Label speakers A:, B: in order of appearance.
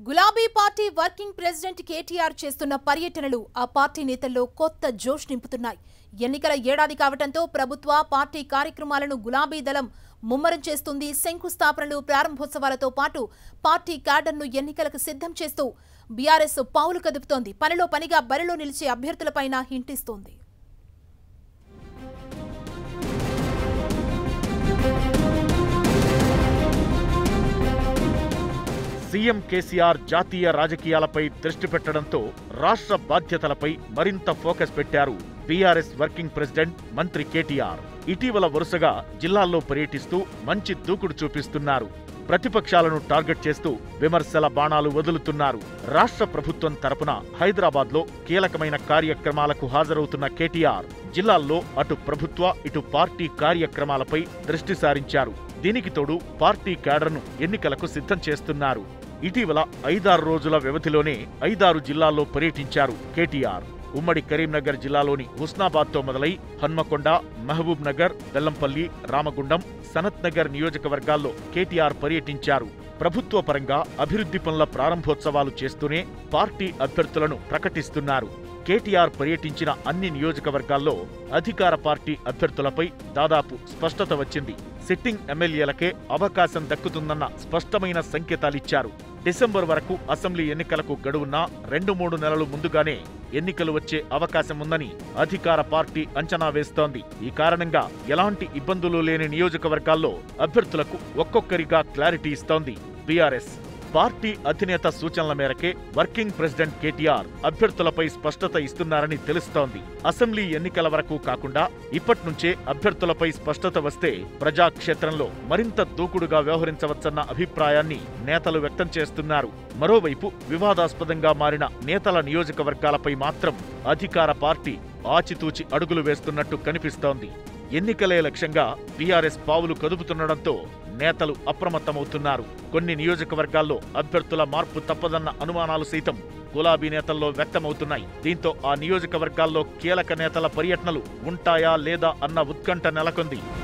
A: గులాబీ party working president KTR చేస్తున్న పర్యటనలు ఆ పార్టీ నేతల్లో కొత్త జోష్ నింపుతున్నాయి ఎన్నికల ఏడాది కావడంతో ప్రభుత్వ పార్టీ కార్యక్రమాలను గులాబీ దళం ముమ్మరం చేస్తుంది శంకుస్థాపనలు ప్రారంభోత్సవాలతో పాటు పార్టీ క్యాడర్ను ఎన్నికలకు సిద్ధం చేస్తూ బీఆర్ఎస్ పావులు కదుపుతోంది పనిలో పనిగా బరిలో నిలిచే అభ్యర్థులపైన హింటిస్తోంది
B: సీఎం కేసీఆర్ జాతీయ రాజకీయాలపై దృష్టి పెట్టడంతో రాష్ట్ర బాధ్యతలపై మరింత ఫోకస్ పెట్టారు బీఆర్ఎస్ వర్కింగ్ ప్రెసిడెంట్ మంత్రి కేటీఆర్ ఇటీవల వరుసగా జిల్లాల్లో పర్యటిస్తూ మంచి దూకుడు చూపిస్తున్నారు ప్రతిపక్షాలను టార్గెట్ చేస్తూ విమర్శల బాణాలు వదులుతున్నారు రాష్ట్ర ప్రభుత్వం తరపున హైదరాబాద్ లో కీలకమైన కార్యక్రమాలకు హాజరవుతున్న కేటీఆర్ జిల్లాల్లో అటు ప్రభుత్వ ఇటు పార్టీ కార్యక్రమాలపై దృష్టి సారించారు దీనికి తోడు పార్టీ క్యాడర్ను ఎన్నికలకు సిద్ధం చేస్తున్నారు ఇటీవల ఐదారు రోజుల వ్యవధిలోనే ఐదారు జిల్లాల్లో పర్యటించారు కేటీఆర్ ఉమ్మడి కరీంనగర్ జిల్లాలోని హుస్నాబాద్తో మొదలై హన్మకొండ మహబూబ్ నగర్ బెల్లంపల్లి రామగుండం సనత్ నగర్ నియోజకవర్గాల్లో కేటీఆర్ పర్యటించారు ప్రభుత్వ పరంగా అభివృద్ధి పనుల ప్రారంభోత్సవాలు చేస్తూనే పార్టీ అభ్యర్థులను ప్రకటిస్తున్నారు కేటీఆర్ పర్యటించిన అన్ని నియోజకవర్గాల్లో అధికార పార్టీ అభ్యర్థులపై దాదాపు స్పష్టత వచ్చింది సిట్టింగ్ ఎమ్మెల్యేలకే అవకాశం దక్కుతుందన్న స్పష్టమైన సంకేతాలిచ్చారు డిసెంబర్ వరకు అసెంబ్లీ ఎన్నికలకు గడువున్నా రెండు మూడు నెలలు ముందుగానే ఎన్నికలు వచ్చే అవకాశం ఉందని అధికార పార్టీ అంచనా వేస్తోంది ఈ కారణంగా ఎలాంటి ఇబ్బందులు లేని నియోజకవర్గాల్లో అభ్యర్థులకు ఒక్కొక్కరిగా క్లారిటీ ఇస్తోంది బీఆర్ఎస్ పార్టీ అధినేత సూచనల మేరకే వర్కింగ్ ప్రెసిడెంట్ కేటీఆర్ అభ్యర్థులపై స్పష్టత ఇస్తున్నారని తెలుస్తోంది అసెంబ్లీ ఎన్నికల వరకు కాకుండా ఇప్పటి నుంచే అభ్యర్థులపై స్పష్టత వస్తే ప్రజాక్షేత్రంలో మరింత దూకుడుగా వ్యవహరించవచ్చన్న అభిప్రాయాన్ని నేతలు వ్యక్తం చేస్తున్నారు మరోవైపు వివాదాస్పదంగా మారిన నేతల నియోజకవర్గాలపై మాత్రం అధికార పార్టీ ఆచితూచి అడుగులు వేస్తున్నట్టు కనిపిస్తోంది ఎన్నికలే లక్ష్యంగా బీఆర్ఎస్ పావులు కదుపుతుండడంతో నేతలు అప్రమత్తమవుతున్నారు కొన్ని నియోజకవర్గాల్లో అభ్యర్థుల మార్పు తప్పదన్న అనుమానాలు సైతం గులాబీ నేతల్లో వ్యక్తమవుతున్నాయి దీంతో ఆ నియోజకవర్గాల్లో కీలక నేతల పర్యటనలు ఉంటాయా లేదా అన్న ఉత్కంఠ నెలకొంది